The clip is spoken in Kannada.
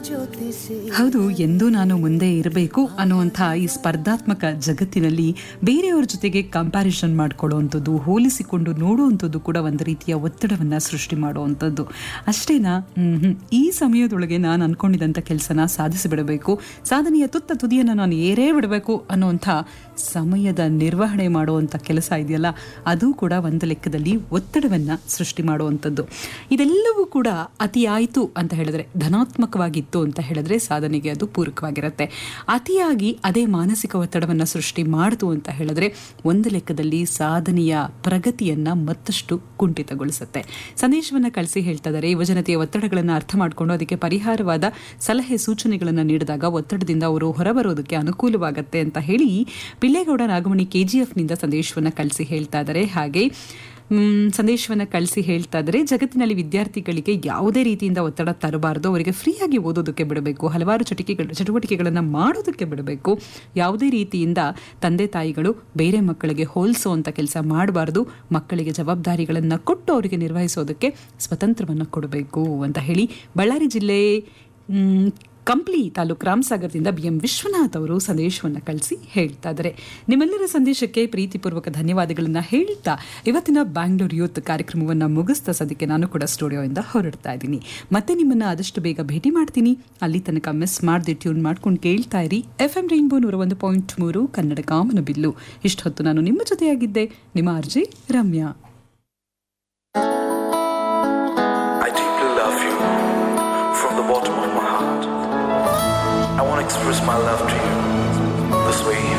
ಹೌದು ಎಂದೂ ನಾನು ಮುಂದೆ ಇರಬೇಕು ಅನ್ನುವಂಥ ಈ ಸ್ಪರ್ಧಾತ್ಮಕ ಜಗತ್ತಿನಲ್ಲಿ ಬೇರೆಯವ್ರ ಜೊತೆಗೆ ಕಂಪ್ಯಾರಿಸನ್ ಮಾಡ್ಕೊಳ್ಳುವಂಥದ್ದು ಹೋಲಿಸಿಕೊಂಡು ನೋಡುವಂಥದ್ದು ಕೂಡ ಒಂದು ರೀತಿಯ ಒತ್ತಡವನ್ನು ಸೃಷ್ಟಿ ಮಾಡುವಂಥದ್ದು ಅಷ್ಟೇನಾ ಹ್ಮ್ ಈ ಸಮಯದೊಳಗೆ ನಾನು ಅನ್ಕೊಂಡಿದ್ದಂಥ ಕೆಲಸನ ಸಾಧಿಸಿಬಿಡಬೇಕು ಸಾಧನೆಯ ತುತ್ತ ತುದಿಯನ್ನು ನಾನು ಏರೇ ಬಿಡಬೇಕು ಅನ್ನುವಂಥ ಸಮಯದ ನಿರ್ವಹಣೆ ಮಾಡುವಂಥ ಕೆಲಸ ಇದೆಯಲ್ಲ ಅದು ಕೂಡ ಒಂದು ಲೆಕ್ಕದಲ್ಲಿ ಒತ್ತಡವನ್ನು ಸೃಷ್ಟಿ ಮಾಡುವಂಥದ್ದು ಇದೆಲ್ಲವೂ ಕೂಡ ಅತಿಯಾಯಿತು ಅಂತ ಹೇಳಿದ್ರೆ ಧನಾತ್ಮಕವಾಗಿತ್ತು ಅಂತ ಹೇಳಿದ್ರೆ ಸಾಧನೆಗೆ ಅದು ಪೂರಕವಾಗಿರುತ್ತೆ ಅತಿಯಾಗಿ ಅದೇ ಮಾನಸಿಕ ಒತ್ತಡವನ್ನು ಸೃಷ್ಟಿ ಮಾಡಿತು ಅಂತ ಹೇಳಿದ್ರೆ ಒಂದು ಲೆಕ್ಕದಲ್ಲಿ ಸಾಧನೆಯ ಪ್ರಗತಿಯನ್ನ ಮತ್ತಷ್ಟು ಕುಂಠಿತಗೊಳಿಸುತ್ತೆ ಸಂದೇಶವನ್ನ ಕಳಿಸಿ ಹೇಳ್ತಾ ಇದ್ದಾರೆ ಯುವಜನತೆಯ ಒತ್ತಡಗಳನ್ನು ಅರ್ಥ ಮಾಡಿಕೊಂಡು ಅದಕ್ಕೆ ಪರಿಹಾರವಾದ ಸಲಹೆ ಸೂಚನೆಗಳನ್ನು ನೀಡಿದಾಗ ಒತ್ತಡದಿಂದ ಅವರು ಹೊರಬರೋದಕ್ಕೆ ಅನುಕೂಲವಾಗತ್ತೆ ಅಂತ ಹೇಳಿ ಪಿಲ್ಲೇಗೌಡ ನಾಗಮಣಿ ಕೆಜಿಎಫ್ನಿಂದ ಸಂದೇಶವನ್ನ ಕಳಿಸಿ ಹೇಳ್ತಾ ಇದ್ದಾರೆ ಹಾಗೆ ಸಂದೇಶವನ್ನು ಕಳಿಸಿ ಹೇಳ್ತಾ ಇದ್ದಾರೆ ಜಗತ್ತಿನಲ್ಲಿ ವಿದ್ಯಾರ್ಥಿಗಳಿಗೆ ಯಾವುದೇ ರೀತಿಯಿಂದ ಒತ್ತಡ ತರಬಾರದು ಅವರಿಗೆ ಫ್ರೀಯಾಗಿ ಓದೋದಕ್ಕೆ ಬಿಡಬೇಕು ಹಲವಾರು ಚಟಿಕೆಗಳು ಚಟುವಟಿಕೆಗಳನ್ನು ಮಾಡೋದಕ್ಕೆ ಬಿಡಬೇಕು ಯಾವುದೇ ರೀತಿಯಿಂದ ತಂದೆ ತಾಯಿಗಳು ಬೇರೆ ಮಕ್ಕಳಿಗೆ ಹೋಲಿಸುವಂಥ ಕೆಲಸ ಮಾಡಬಾರ್ದು ಮಕ್ಕಳಿಗೆ ಜವಾಬ್ದಾರಿಗಳನ್ನು ಕೊಟ್ಟು ಅವರಿಗೆ ನಿರ್ವಹಿಸೋದಕ್ಕೆ ಸ್ವತಂತ್ರವನ್ನು ಕೊಡಬೇಕು ಅಂತ ಹೇಳಿ ಬಳ್ಳಾರಿ ಜಿಲ್ಲೆ ಕಂಪ್ಲಿ ತಾಲೂಕು ರಾಮಸಾಗರದಿಂದ ಬಿ ಎಂ ವಿಶ್ವನಾಥ್ ಅವರು ಸಂದೇಶವನ್ನು ಕಳಿಸಿ ಹೇಳ್ತಾ ಇದ್ದಾರೆ ನಿಮ್ಮೆಲ್ಲರ ಸಂದೇಶಕ್ಕೆ ಪ್ರೀತಿಪೂರ್ವಕ ಧನ್ಯವಾದಗಳನ್ನು ಹೇಳ್ತಾ ಇವತ್ತಿನ ಬ್ಯಾಂಗ್ಳೂರ್ ಯೂತ್ ಕಾರ್ಯಕ್ರಮವನ್ನು ಮುಗಿಸ್ತಾ ಸದ್ಯಕ್ಕೆ ನಾನು ಕೂಡ ಸ್ಟುಡಿಯೋಯಿಂದ ಹೊರಡ್ತಾ ಇದ್ದೀನಿ ಮತ್ತೆ ನಿಮ್ಮನ್ನು ಆದಷ್ಟು ಬೇಗ ಭೇಟಿ ಮಾಡ್ತೀನಿ ಅಲ್ಲಿ ತನಕ ಮಿಸ್ ಮಾಡದೆ ಟ್ಯೂನ್ ಮಾಡ್ಕೊಂಡು ಕೇಳ್ತಾ ಇರಿ ಎಫ್ ಎಂ ರೈನ್ಬೋ ನೂರ ಒಂದು ಪಾಯಿಂಟ್ ಮೂರು ಕನ್ನಡ ಕಾಮನ ಬಿಲ್ಲು ಇಷ್ಟೊತ್ತು ನಾನು ನಿಮ್ಮ ಜೊತೆಯಾಗಿದ್ದೆ ನಿಮ್ಮ ಅರ್ಜಿ Ramya I deeply love you from the bottom of my heart. I want to express my love to you this way.